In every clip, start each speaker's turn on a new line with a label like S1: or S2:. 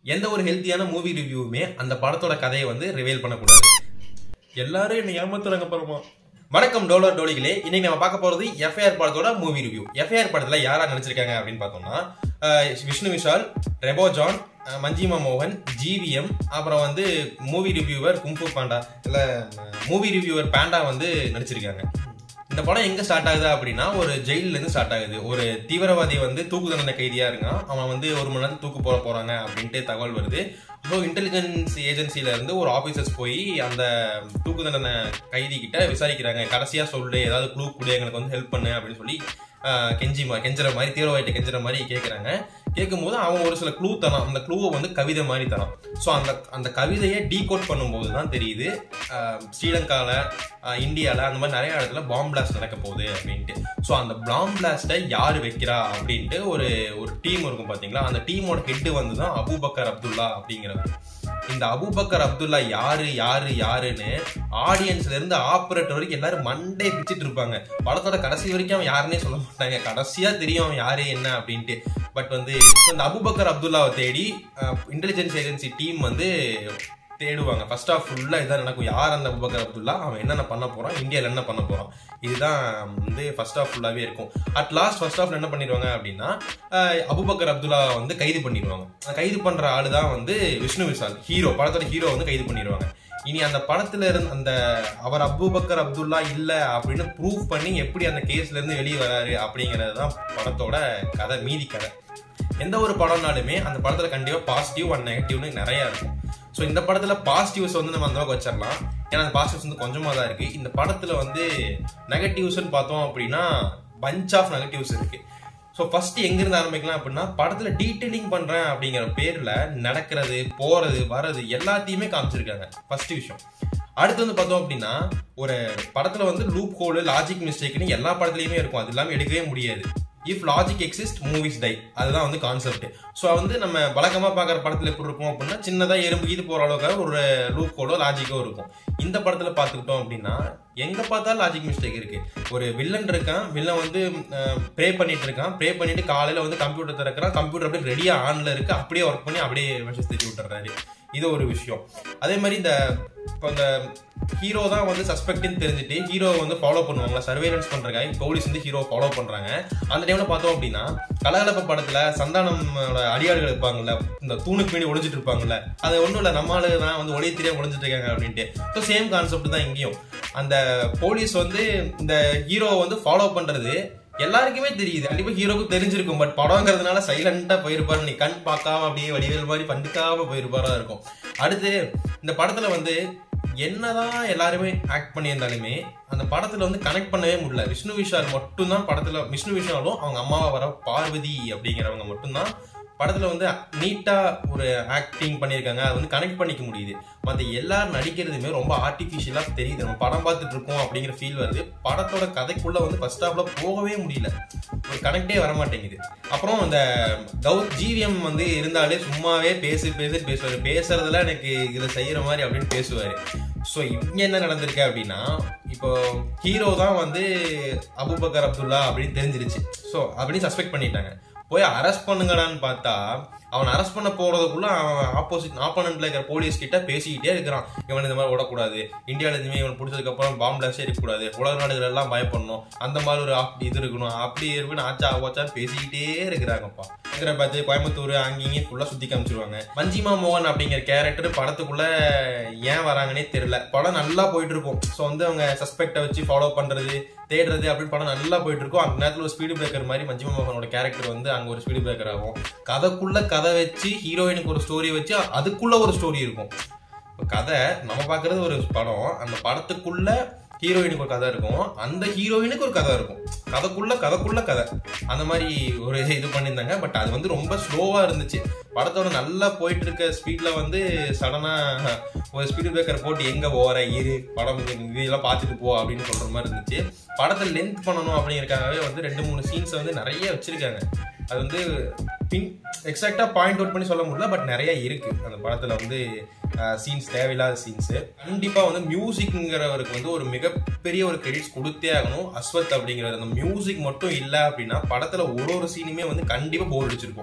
S1: எந்த ஒரு ஹெல்த்தியான மூவி ரிவ்யூவுமே அந்த படத்தோட கதையை வந்து ரிவீல் பண்ணக்கூடாது எல்லாரும் என்னை ஏமாத்துறாங்க பரமா வணக்கம் டோலர் டோலிகளே இன்னைக்கு நம்ம பார்க்க போறது எஃப்ஐஆர் படத்தோட மூவி ரிவ்யூ எஃப்ஐஆர் படத்துல யாரா நடிச்சிருக்காங்க அப்படின்னு பார்த்தோம்னா அஹ், விஷ்ணு விஷால் ரெபோ ஜான் அஹ், மஞ்சிமா மோகன் ஜிவிஎம் அப்புறம் வந்து மூவி ரிவ்யூவர் கும்பு பாண்டா இல்ல மூவி ரிவ்யூவர் பாண்டா வந்து நடிச்சிருக்காங்க இந்த படம் எங்க ஸ்டார்ட் ஆகுது அப்படின்னா ஒரு ஜெயில இருந்து ஸ்டார்ட் ஆகுது ஒரு தீவிரவாதி வந்து தூக்கு தண்டனை கைதியா இருக்கான் அவன் வந்து ஒரு மணி நேரம் தூக்கு போட போறாங்க அப்படின்ட்டு தகவல் வருது ஸோ இன்டெலிஜென்ஸ் ஏஜென்சில இருந்து ஒரு ஆபீசர்ஸ் போய் அந்த தூக்கு தண்டனை கைதி கிட்ட விசாரிக்கிறாங்க கடைசியா சொல்லு ஏதாவது க்ளூ கொடு எங்களுக்கு வந்து ஹெல்ப் பண்ணு அப்படின்னு சொல்லி ஆஹ், கெஞ்சி மா- கெஞ்சுற மாதிரி தீவிரவாதிட்ட கெஞ்சுற மாதிரி கேட்கறாங்க கேட்கும்போது அவன் ஒரு சில க்ளூ தரான் அந்த க்ளூவை வந்து கவிதை மாதிரி தரான் ஸோ அந்த அந்த கவிதையை டீகோட் பண்ணும்போது தான் தெரியுது ஆஹ், ஸ்ரீலங்கால ஆஹ், இந்தியால அந்த மாதிரி நிறைய இடத்துல பாம் பிளாஸ்ட் நடக்க போகுது அப்படின்ட்டு ஸோ அந்த பாம் பிளாஸ்ட்டை யார் வைக்கிறா அப்படின்ட்டு ஒரு ஒரு டீம் இருக்கும் பாத்தீங்களா அந்த டீமோட ஹெட் வந்து தான் அபூபக்கர் அப்துல்லா அப்படிங்கிறவர் இந்த அபூபக்கர் அப்துல்லா யாரு யாரு யாருன்னு ஆடியன்ஸ்ல இருந்து ஆப்பரேட்டர் வரைக்கும் எல்லாரும் மண்டே பிச்சுட்டு இருப்பாங்க படத்தோட கடைசி வரைக்கும் அவன் யாருன்னே சொல்ல மாட்டாங்க கடைசியா தெரியும் அவன் யாரு என்ன அப்படின்ட்டு பட் வந்து so இந்த அபூபக்கர் அப்துல்லாவை தேடி இன்டெலிஜென்ஸ் ஏஜென்சி டீம் வந்து தேடுவாங்க ஃபர்ஸ்ட் ஆஃப் ஃபுல்லா இதான் நடக்கும் யார் அந்த அபுபக்கர் அப்துல்லா அவன் என்னென்ன பண்ண போறான் இந்தியால என்ன பண்ண போறான் இதுதான் வந்து ஃபர்ஸ்ட் ஆஃப் ஃபுல்லாவே இருக்கும் அட் லாஸ்ட் ஃபர்ஸ்ட் ஆஃப் என்ன பண்ணிடுவாங்க அப்படின்னா அஹ், அபுபக்கர் அப்துல்லா வந்து கைது பண்ணிடுவாங்க அந்த கைது பண்ற ஆளு தான் வந்து விஷ்ணு விஷால் ஹீரோ படத்தோட ஹீரோ வந்து கைது பண்ணிடுவாங்க இனி அந்த படத்துல இருந்து அந்த அவர் அபூபக்கர் அப்துல்லா இல்ல அப்படின்னு ப்ரூவ் பண்ணி எப்படி அந்த கேஸ்ல இருந்து வெளியே வராரு அப்படிங்கிறது தான் படத்தோட கதை மீதி கதை எந்த ஒரு படம்னாலுமே அந்த படத்துல கண்டிப்பா பாசிட்டிவ் அண்ட் நெகட்டிவ்னு நிறைய இருக்கும் ஸோ இந்த படத்துல பாசிட்டிவ்ஸ் வந்து நம்ம அந்த அளவுக்கு வச்சிடலாம் ஏன்னா அந்த பாசிட்டிவ்ஸ் வந்து கொஞ்சமா தான் இருக்கு இந்த படத்துல வந்து நெகட்டிவ்ஸ்னு பார்த்தோம் அப்படின்னா பஞ்ச் ஆஃப் நெகட்டிவ்ஸ் இருக்கு ஸோ ஃபர்ஸ்ட் எங்கிருந்து ஆரம்பிக்கலாம் அப்படின்னா படத்துல டீட்டெயிலிங் பண்றேன் அப்படிங்கிற பேர்ல நடக்கிறது போறது வர்றது எல்லாத்தையுமே காமிச்சிருக்காங்க ஃபர்ஸ்ட் விஷயம் அடுத்து வந்து பார்த்தோம் அப்படின்னா ஒரு படத்துல வந்து லூப் ஹோல் லாஜிக் மிஸ்டேக்னு எல்லா படத்துலயுமே இருக்கும் அது இல்லாம எடுக்கவே முடியாது if logic exist movies die அதுதான் வந்து கான்செப்ட் ஸோ வந்து நம்ம வழக்கமா பார்க்குற படத்துல எப்படி இருக்கும் அப்படின்னா சின்னதா எறும்பு கீது போற அளவுக்கு ஒரு லூப் ஹோலோ லாஜிக்கோ இருக்கும் இந்த படத்துல பார்த்துக்கிட்டோம் அப்படின்னா எங்க பார்த்தாலும் லாஜிக் மிஸ்டேக் இருக்கு ஒரு வில்லன் இருக்கான் வில்லன் வந்து ப்ரே பண்ணிட்டு இருக்கான் ப்ரே பண்ணிட்டு காலையில வந்து கம்ப்யூட்டர் திறக்கிறான் கம்ப்யூட்டர் அப்படியே ரெடியா ஆன்ல இருக்கு அப்படியே ஒர்க் பண்ணி அப்படியே மெசேஜ் தட்டி விட்டுறாரு இது ஒரு விஷயம் அதே மாதிரி இந்த இப்போ இந்த ஹீரோ தான் வந்து சஸ்பெக்ட்னு தெரிஞ்சுட்டு ஹீரோ வந்து ஃபாலோ பண்ணுவாங்க சர்வேலன்ஸ் பண்றக்காக போலீஸ் வந்து ஹீரோ ஃபாலோ பண்றாங்க அந்த டைம்ல பார்த்தோம் அப்படின்னா கலகலப்ப படத்துல சந்தானமோட அடியாள்கள் இருப்பாங்கல்ல இந்த தூணுக்கு பின்னாடி ஒளிஞ்சிட்டு இருப்பாங்கல்ல அது ஒண்ணும் இல்ல நம்ம ஆளு தான் வந்து ஒளிய தெரியாம ஒளிஞ்சிட்டு இருக்காங்க அப்படின்ட்டு ஸோ சேம் கான்செப்ட் தான் இங்கேயும் அந்த போலீஸ் வந்து இந்த ஹீரோவை வந்து ஃபாலோ பண்றது எல்லாருக்குமே தெரியுது கண்டிப்பா ஹீரோக்கு தெரிஞ்சிருக்கும் பட் படம்ங்கிறதுனால சைலண்டா போயிருப்பாரு நீ கண் பார்க்காம அப்படியே வடிவேல் மாதிரி கண்டுக்காம போயிருப்பாரா இருக்கும் அடுத்து இந்த படத்துல வந்து என்னதான் எல்லாருமே ஆக்ட் பண்ணியிருந்தாலுமே அந்த படத்துல வந்து கனெக்ட் பண்ணவே முடியல விஷ்ணு விஷால் மட்டும்தான் படத்துல விஷ்ணு விஷாலும் அவங்க அம்மாவை வர பார்வதி அப்படிங்கிறவங்க மட்டும்தான் படத்துல வந்து நீட்டா ஒரு ஆக்டிங் பண்ணியிருக்காங்க அதை வந்து கனெக்ட் பண்ணிக்க முடியுது மற்ற எல்லாரும் நடிக்கிறதுமே ரொம்ப ஆர்டிஃபிஷியலா தெரியுது நம்ம படம் பார்த்துட்டு இருக்கோம் அப்படிங்கிற ஃபீல் வருது படத்தோட கதைக்குள்ள வந்து ஃபர்ஸ்ட் ஹாஃப்ல போகவே முடியல ஒரு கனெக்டே வர மாட்டேங்குது அப்புறம் அந்த கௌ ஜிவிஎம் வந்து இருந்தாலே சும்மாவே பேசு பேசு பேசுவாரு பேசுறதுல எனக்கு இதை செய்யற மாதிரி அப்படின்னு பேசுவாரு ஸோ இங்க என்ன நடந்திருக்கு அப்படின்னா இப்போ ஹீரோ தான் வந்து அபுபக்கர் அப்துல்லா அப்படின்னு தெரிஞ்சிருச்சு ஸோ அப்படின்னு சஸ்பெக்ட் பண்ணிட்டாங்க போய் அரெஸ்ட் பண்ணுங்கடான்னு பார்த்தா அவன் அரெஸ்ட் பண்ண போறதுக்குள்ள அவன் ஆப்போசிட் ஆப்போனண்ட்ல இருக்கிற போலீஸ் கிட்ட பேசிக்கிட்டே இருக்கிறான் இவன் இந்த மாதிரி ஓடக்கூடாது இந்தியாவில இனிமே இவன் பிடிச்சதுக்கு அப்புறம் பாம்பு பிளாஸ்டே இருக்கக்கூடாது உலக நாடுகள் எல்லாம் பயப்படணும் அந்த மாதிரி ஒரு ஆப்- இது இருக்கணும் அப்படி இருக்குன்னு ஆச்சா ஆச்சா பேசிக்கிட்டே இருக்கிறாங்கப்பா இருக்கிற பார்த்து கோயம்புத்தூர் அங்கேயும் ஃபுல்லா சுத்தி காமிச்சிருவாங்க மஞ்சிமா மோகன் அப்படிங்கிற கேரக்டர் படத்துக்குள்ள ஏன் வராங்கன்னே தெரியல படம் நல்லா போயிட்டு இருக்கும் ஸோ வந்து அவங்க சஸ்பெக்டை வச்சு ஃபாலோ பண்றது தேடுறது அப்படின்னு படம் நல்லா போயிட்டு இருக்கும் அந்த நேரத்தில் ஒரு ஸ்பீடு பிரேக்கர் மாதிரி மஞ்சிமா மோகனோட கேரக்டர் வந்து அங்க ஒரு ஸ்பீடு பிரேக்கர் ஆகும் கதைக்குள்ள கதை வச்சு ஹீரோயினுக்கு ஒரு ஸ்டோரி வச்சு அதுக்குள்ள ஒரு ஸ்டோரி இருக்கும் இப்ப கதை நம்ம பார்க்கறது ஒரு படம் அந்த படத்துக்குள்ள ஹீரோயினுக்கு ஒரு கதை இருக்கும் அந்த ஹீரோயினுக்கு ஒரு கதை இருக்கும் கதைக்குள்ள கதைக்குள்ள கதை அந்த மாதிரி ஒரு இது பண்ணியிருந்தாங்க பட் அது வந்து ரொம்ப ஸ்லோவா இருந்துச்சு படத்தோட நல்லா போயிட்டு இருக்க ஸ்பீட்ல வந்து சடனா ஒரு ஸ்பீடு பிரேக்கர் போட்டு எங்க போற இரு படம் இது- இதெல்லாம் பார்த்துட்டு போ அப்படின்னு சொல்ற மாதிரி இருந்துச்சு படத்தை லென்த் பண்ணணும் அப்படிங்கறக்காகவே வந்து ரெண்டு மூணு சீன்ஸ் வந்து நிறைய வச்சிருக்காங்க அது வந்து பின் எக்ஸாக்டா பாயிண்ட் அவுட் பண்ணி சொல்ல முடியல பட் நிறைய இருக்கு அந்த படத்துல வந்து சீன்ஸ் தேவையில்லாத சீன்ஸ் கண்டிப்பா வந்து மியூசிக்ங்கிறவருக்கு வந்து ஒரு மிகப்பெரிய ஒரு கிரெடிட்ஸ் கொடுத்தே ஆகணும் அஸ்வத் அப்படிங்கிற அந்த மியூசிக் மட்டும் இல்ல அப்படின்னா படத்துல ஒரு ஒரு சீனுமே வந்து கண்டிப்பா போர் அடிச்சிருக்கும்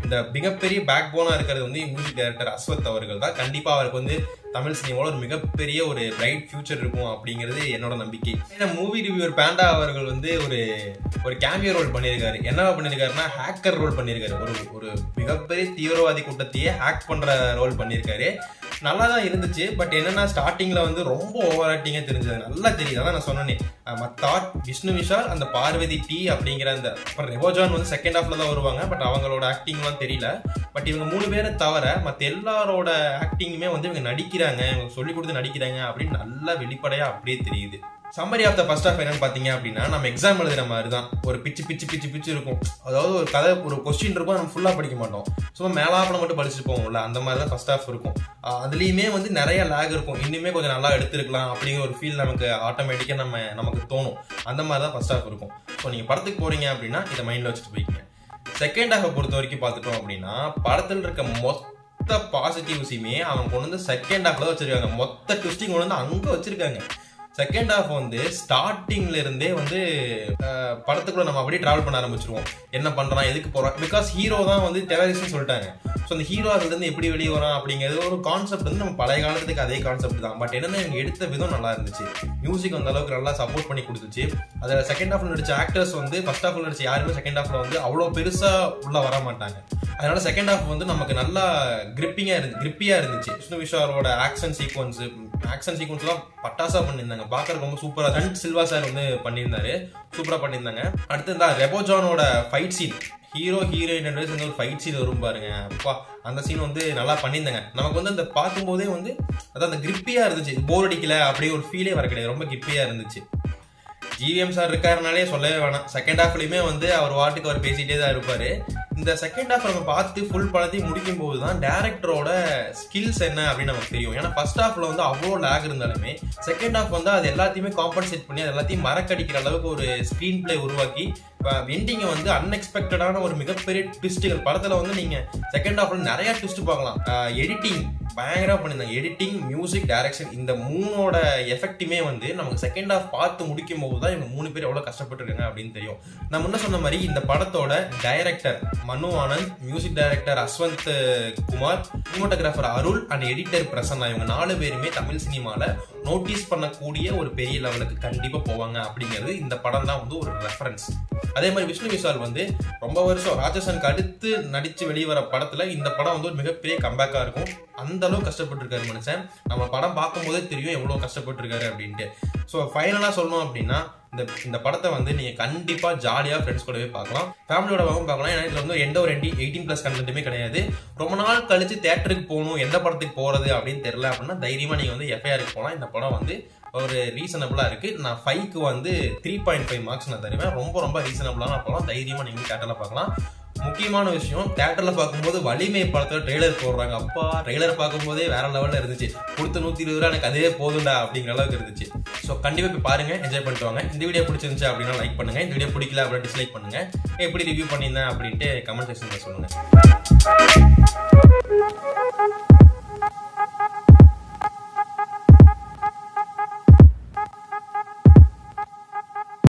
S1: இந்த மிகப்பெரிய பேக் போனா இருக்கிறது வந்து மியூசிக் டைரக்டர் அஸ்வத் அவர்கள் தான் கண்டிப்பா அவருக்கு வந்து தமிழ் சினிமாவில் ஒரு மிகப்பெரிய ஒரு பிரைட் ஃபியூச்சர் இருக்கும் அப்படிங்கிறது என்னோட நம்பிக்கை ஏன்னா மூவி ரிவ்யூவர் பேண்டா அவர்கள் வந்து ஒரு ஒரு கேமியோ ரோல் பண்ணியிருக்காரு என்ன பண்ணியிருக்காருன்னா ஹேக்கர் ரோல் பண்ணியிருக்காரு ஒரு ஒரு மிகப்பெரிய தீவிரவாதி கூட்டத்தையே ஹேக் பண்ற ரோல் பண்ணியிருக்காரு நல்லா தான் இருந்துச்சு பட் என்னன்னா ஸ்டார்டிங்ல வந்து ரொம்ப ஓவர் ஆக்டிங்கா தெரிஞ்சது நல்லா தெரியுது அதான் நான் சொன்னேனே மத்தார் விஷ்ணு விஷால் அந்த பார்வதி டி அப்படிங்கிற அந்த அப்புறம் ரெவோஜான் வந்து செகண்ட் ஹாஃப்ல தான் வருவாங்க பட் அவங்களோட ஆக்டிங்லாம் தெரியல பட் இவங்க மூணு பேரை தவிர மற்ற எல்லாரோட ஆக்டிங்குமே வந்து இவங்க நடிக்கிறாங்க இவங்க சொல்லி கொடுத்து நடிக்கிறாங்க அப்படின்னு நல்லா வெளிப்படையா அப்படியே தெரியுது summary of the first half என்னன்னு பாத்தீங்க அப்படின்னா நம்ம எக்ஸாம் எழுதுற மாதிரி தான் ஒரு பிச்சு பிச்சு பிச்சு பிச்சு இருக்கும் அதாவது ஒரு கதை ஒரு கொஸ்டின் இருக்கும் நம்ம ஃபுல்லா படிக்க மாட்டோம் சும்மா மேலாப்பில் மட்டும் படிச்சுட்டு போவோம்ல அந்த மாதிரி தான் ஃபர்ஸ்ட் ஆஃப் இருக்கும் ஆஹ் அதுலயுமே வந்து நிறைய லேக் இருக்கும் இன்னுமே கொஞ்சம் நல்லா எடுத்திருக்கலாம் அப்படிங்கிற ஒரு ஃபீல் நமக்கு ஆட்டோமேட்டிக்கா நம்ம நமக்கு தோணும் அந்த மாதிரி தான் ஃபர்ஸ்ட் ஆஃப் இருக்கும் ஸோ நீங்க படத்துக்கு போறீங்க அப்படின்னா இதை மைண்ட்ல வச்சுட்டு போய்க்கங்க செகண்ட் ஹாஃபை பொறுத்த வரைக்கும் பார்த்துட்டோம் அப்படின்னா படத்தில் இருக்க மொத்த பாசிட்டிவ்ஸையுமே அவங்க கொண்டு வந்து செகண்ட் ஹாஃப்ல வச்சிருக்காங்க மொத்த ட்விஸ்டிங் கொண்டு வந்து அங்க வச்சிருக்காங்க செகண்ட் ஹாஃப் வந்து ஸ்டார்டிங்ல இருந்தே வந்து அஹ், படத்துக்குள்ள நம்ம அப்படியே டிராவல் பண்ண ஆரம்பிச்சிருவோம் என்ன பண்றான் எதுக்கு போறான் பிகாஸ் ஹீரோ தான் வந்து டெரரிஸ்ட் சொல்லிட்டாங்க ஸோ அந்த ஹீரோ அதுல இருந்து எப்படி வெளியே வரான் அப்படிங்கிறது ஒரு கான்செப்ட் வந்து நம்ம பழைய காலத்துக்கு அதே கான்செப்ட் தான் பட் என்னன்னா இவங்க எடுத்த விதம் நல்லா இருந்துச்சு மியூசிக் அந்த அளவுக்கு நல்லா சப்போர்ட் பண்ணி கொடுத்துச்சு அதுல செகண்ட் ஹாஃப்ல நடிச்ச ஆக்டர்ஸ் வந்து ஃபர்ஸ்ட் ஹாஃப்ல நடிச்ச யாருமே செகண்ட் ஹாஃப்ல வந்து அவ்வளோ பெருசா உள்ள வர மாட்டாங்க அதனால செகண்ட் ஹாஃப் வந்து நமக்கு நல்லா கிரிப்பிங்கா இருந்து கிரிப்பியா இருந்துச்சு விஷ்ணு விஷாலோட ஆக்ஷன் சீக்வன்ஸ் ஆக்ஷன் சீக்வன்ஸ்லாம் பட்டாசா பண்ணியிருந்தாங்க பார்க்கறதுக்கு ரொம்ப சூப்பரா ரன் சில்வா சார் வந்து பண்ணியிருந்தாரு சூப்பரா பண்ணியிருந்தாங்க அடுத்து இந்த ரெபோஜானோட ஃபைட் சீன் ஹீரோ ஹீரோயின் ரெண்டு பேரும் சேர்ந்து ஒரு ஃபைட் சீன் வரும் பாருங்க அப்பா அந்த சீன் வந்து நல்லா பண்ணியிருந்தாங்க நமக்கு வந்து அந்த பார்க்கும்போதே வந்து அதான் அந்த கிரிப்பியா இருந்துச்சு போர் அடிக்கல அப்படியே ஒரு ஃபீலே வர கிடையாது ரொம்ப கிரிப்பியா இருந்துச்சு ஜிவிஎம் சார் இருக்காருனாலே சொல்லவே வேணாம் செகண்ட் ஹாஃப்லயுமே வந்து அவர் வாட்டுக்கு அவர் பேசிட்டே தான் இருப்பாரு இந்த செகண்ட் ஹாஃப் நம்ம பார்த்து ஃபுல் படத்தையும் முடிக்கும் போது தான் டேரக்டரோட ஸ்கில்ஸ் என்ன அப்படின்னு நமக்கு தெரியும் ஏன்னா ஃபர்ஸ்ட் ஹாஃப்ல வந்து அவ்வளோ லேக் இருந்தாலுமே செகண்ட் ஹாஃப் வந்து அது எல்லாத்தையுமே காம்பன்சேட் பண்ணி அது எல்லாத்தையும் மறக்கடிக்கிற அளவுக்கு ஒரு ஸ்க்ரீன் பிளே உருவாக்கி எண்டிங்கை வந்து அன்எக்ஸ்பெக்டடான ஒரு மிகப்பெரிய ட்விஸ்ட்டுகள் படத்துல வந்து நீங்க செகண்ட் ஹாஃப்ல நிறைய ட்விஸ்ட் பார்க்கலாம் எடிட்டிங் பயங்கரமா பண்ணியிருந்தாங்க எடிட்டிங் மியூசிக் டைரக்ஷன் இந்த மூணோட எஃபெக்ட்டுமே வந்து நமக்கு செகண்ட் ஹாஃப் பார்த்து முடிக்கும் போது தான் இவங்க மூணு பேர் எவ்வளவு கஷ்டப்பட்டுருக்காங்க அப்படின்னு தெரியும் நான் முன்ன சொன்ன மாதிரி இந்த படத்தோட director Manu Anand music director Ashwanth Kumar cinematographer Arul and editor Prasanna இவங்க நாலு பேருமே தமிழ் சினிமால நோட்டீஸ் பண்ணக்கூடிய ஒரு பெரிய லெவலுக்கு கண்டிப்பா போவாங்க அப்படிங்கிறது இந்த படம் தான் வந்து ஒரு ரெஃபரன்ஸ் அதே மாதிரி விஷ்ணு விஷால் வந்து ரொம்ப வருஷம் ராட்சசனுக்கு அடுத்து நடிச்சு வெளியே வர படத்துல இந்த படம் வந்து ஒரு மிகப்பெரிய கம்பேக்கா இருக்கும் அந்த அளவுக்கு கஷ்டப்பட்டிருக்காரு மனுஷன் நம்ம படம் பார்க்கும்போதே தெரியும் எவ்வளவு கஷ்டப்பட்டிருக்காரு அப்படின்ட்டு ஸோ ஃபைனலா சொல்லணும் அப்படின்னா இந்த இந்த படத்தை வந்து நீங்க கண்டிப்பா ஜாலியா ஃப்ரெண்ட்ஸ் கூடவே பார்க்கலாம் ஃபேமிலியோட வாங்க பார்க்கலாம் ஏன்னா இதுல வந்து எந்த ஒரு எயிட்டீன் பிளஸ் கண்டென்ட்டுமே கிடையாது ரொம்ப நாள் கழிச்சு தேட்டருக்கு போகணும் எந்த படத்துக்கு போறது அப்படின்னு தெரியல அப்படின்னா தைரியமா நீங்க வந்து எஃப்ஐஆருக்கு போகலாம் இந்த படம் வந்து ஒரு ரீசனபிளா இருக்கு நான் ஃபைவ்க்கு வந்து த்ரீ பாயிண்ட் ஃபைவ் மார்க்ஸ் நான் தருவேன் ரொம்ப ரொம்ப ரீசனபிளான படம் தைரியமா நீங்க தேட்டர்ல பார்க்கலாம் முக்கியமான விஷயம் தேட்டர்ல பார்க்கும்போது வலிமை படத்துல ட்ரெய்லர் போடுறாங்க அப்பா ட்ரெய்லர் பார்க்கும்போதே வேற லெவல்ல இருந்துச்சு கொடுத்த நூத்தி இருபது ரூபா எனக்கு அதே போதும்டா அப்படிங்கிற அளவுக்கு இருந்துச்சு ஸோ கண்டிப்பா போய் பாருங்க என்ஜாய் பண்ணிட்டு வாங்க இந்த வீடியோ பிடிச்சிருந்துச்சு அப்படின்னா லைக் பண்ணுங்க இந்த வீடியோ பிடிக்கல அப்படின்னா டிஸ்லைக் பண்ணுங்க எப்படி ரிவ்யூ பண்ணியிருந்தேன் அப்படின்ட்டு கமெண்ட் செக்ஷன்ல சொல்லுங்க